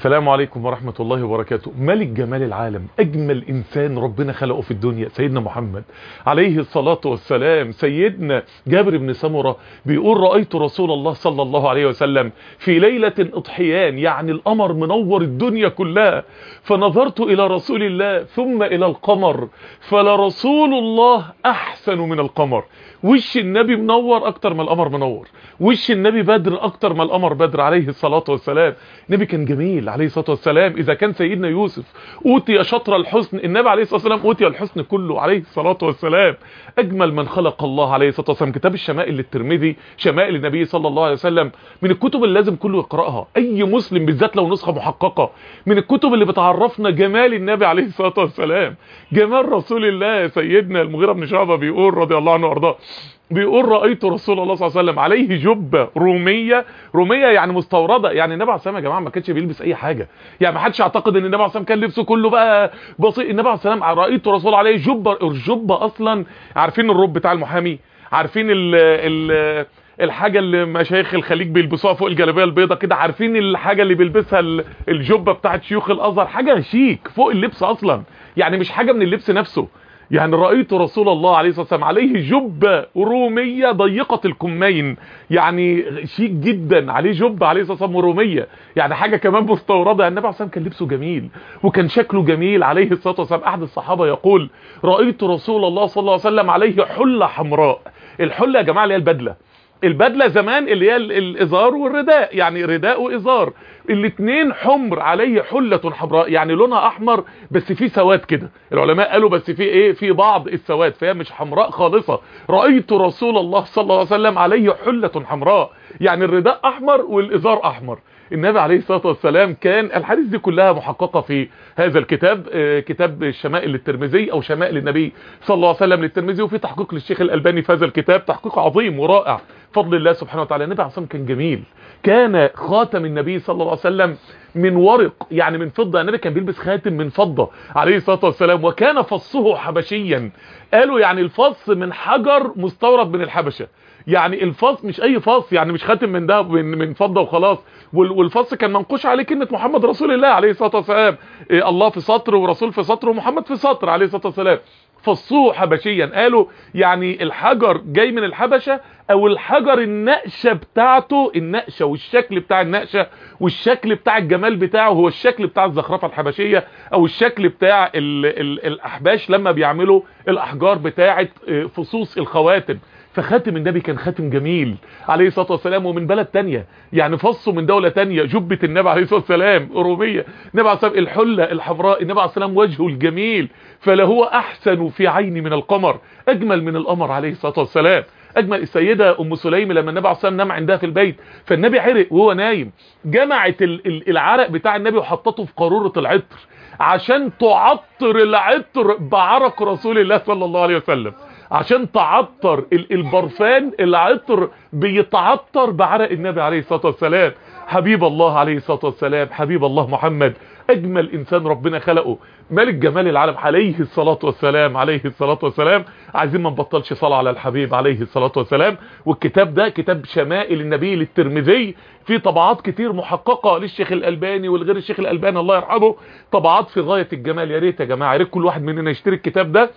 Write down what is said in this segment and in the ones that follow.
السلام عليكم ورحمة الله وبركاته ملك جمال العالم أجمل إنسان ربنا خلقه في الدنيا سيدنا محمد عليه الصلاة والسلام سيدنا جابر بن سمرة بيقول رأيت رسول الله صلى الله عليه وسلم في ليلة اضحيان يعني القمر منور الدنيا كلها فنظرت إلى رسول الله ثم إلى القمر فلرسول الله أحسن من القمر وش النبي منور أكتر ما القمر منور وش النبي بدر أكتر ما القمر بدر عليه الصلاة والسلام النبي كان جميل عليه الصلاة والسلام إذا كان سيدنا يوسف أوتي شطر الحسن النبي عليه الصلاة والسلام أوتي الحسن كله عليه الصلاة والسلام أجمل من خلق الله عليه الصلاة والسلام كتاب الشمائل للترمذي شمائل النبي صلى الله عليه وسلم من الكتب اللي لازم كله يقرأها أي مسلم بالذات لو نسخة محققة من الكتب اللي بتعرفنا جمال النبي عليه الصلاة والسلام جمال رسول الله سيدنا المغيرة بن شعبة بيقول رضي الله عنه وارضاه بيقول رأيت رسول الله صلى الله عليه وسلم عليه جبة رومية رومية يعني مستوردة يعني النبي عليه السلام يا جماعة ما كانش بيلبس اي حاجة يعني ما حدش يعتقد ان النبي عليه السلام كان لبسه كله بقى بسيط النبي عليه السلام رأيت رسول عليه جبة الجبة اصلا عارفين الرب بتاع المحامي عارفين ال ال الحاجة اللي مشايخ الخليج بيلبسوها فوق الجلابيه البيضاء كده عارفين الحاجة اللي بيلبسها الجبة بتاعت شيوخ الازهر حاجة شيك فوق اللبس اصلا يعني مش حاجة من اللبس نفسه يعني رأيت رسول الله عليه الصلاة والسلام عليه جبة رومية ضيقة الكمين يعني شيك جدا عليه جبة عليه الصلاة والسلام رومية يعني حاجة كمان مستوردة النبي عليه الصلاة والسلام كان لبسه جميل وكان شكله جميل عليه الصلاة والسلام أحد الصحابة يقول رأيت رسول الله صلى الله عليه وسلم عليه حلة حمراء الحلة يا جماعة اللي هي البدلة البدلة زمان اللي هي الازار والرداء يعني رداء وازار الاثنين حمر عليه حلة حمراء يعني لونها احمر بس فيه سواد كده العلماء قالوا بس فيه ايه في بعض السواد فهي مش حمراء خالصة رأيت رسول الله صلى الله عليه وسلم عليه حلة حمراء يعني الرداء احمر والازار احمر النبي عليه الصلاة والسلام كان الحديث دي كلها محققة في هذا الكتاب كتاب الشمائل للترمذي او شمائل النبي صلى الله عليه وسلم للترمذي وفي تحقيق للشيخ الالباني في هذا الكتاب تحقيق عظيم ورائع فضل الله سبحانه وتعالى النبي عليه الصلاة كان جميل كان خاتم النبي صلى الله عليه وسلم من ورق يعني من فضة النبي كان بيلبس خاتم من فضة عليه الصلاة والسلام وكان فصه حبشيا قالوا يعني الفص من حجر مستورد من الحبشة يعني الفص مش اي فص يعني مش خاتم من ده من, من فضة وخلاص والفص كان منقوش عليه كلمة محمد رسول الله عليه الصلاة والسلام إيه الله في سطر ورسول في سطر ومحمد في سطر عليه الصلاة والسلام فصوه حبشيا قالوا يعني الحجر جاي من الحبشة او الحجر النقشة بتاعته النقشة والشكل بتاع النقشة والشكل بتاع الجمال بتاعه هو الشكل بتاع الزخرفة الحبشية او الشكل بتاع ال ال الاحباش لما بيعملوا الاحجار بتاعة فصوص الخواتم فخاتم النبي كان خاتم جميل عليه الصلاة والسلام ومن بلد تانية يعني فصه من دولة تانية جبة النبي عليه الصلاة والسلام أوروبية النبي عليه الصلاة والسلام الحلة الحمراء النبي عليه الصلاة والسلام وجهه الجميل فلهو أحسن في عيني من القمر أجمل من القمر عليه الصلاة والسلام اجمل السيدة ام سليم لما النبي عليه الصلاه والسلام نام عندها في البيت فالنبي عرق وهو نايم جمعت العرق بتاع النبي وحطته في قاروره العطر عشان تعطر العطر بعرق رسول الله صلى الله عليه وسلم عشان تعطر البرفان العطر بيتعطر بعرق النبي عليه الصلاة والسلام حبيب الله عليه الصلاة والسلام حبيب الله محمد اجمل انسان ربنا خلقه ملك جمال العالم عليه الصلاة والسلام عليه الصلاة والسلام عايزين ما نبطلش صلاة على الحبيب عليه الصلاة والسلام والكتاب ده كتاب شمائل النبي للترمذي في طبعات كتير محققة للشيخ الالباني والغير الشيخ الالباني الله يرحمه طبعات في غاية الجمال يا ريت يا جماعة يا ريت كل واحد مننا يشتري الكتاب ده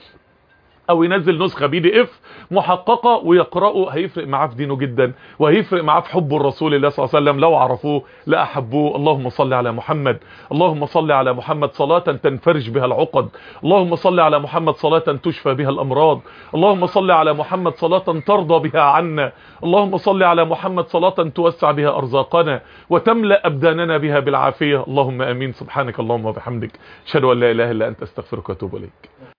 او ينزل نسخة بي دي اف محققة ويقرأه هيفرق معاه في دينه جدا وهيفرق معاه في حبه الرسول الله صلى الله عليه وسلم لو عرفوه لأحبوه اللهم صل على محمد اللهم صل على محمد صلاة تنفرج بها العقد اللهم صل على محمد صلاة تشفى بها الأمراض اللهم صل على محمد صلاة ترضى بها عنا اللهم صل على محمد صلاة توسع بها أرزاقنا وتملأ أبداننا بها بالعافية اللهم أمين سبحانك اللهم وبحمدك أشهد أن لا إله إلا أنت استغفرك وأتوب إليك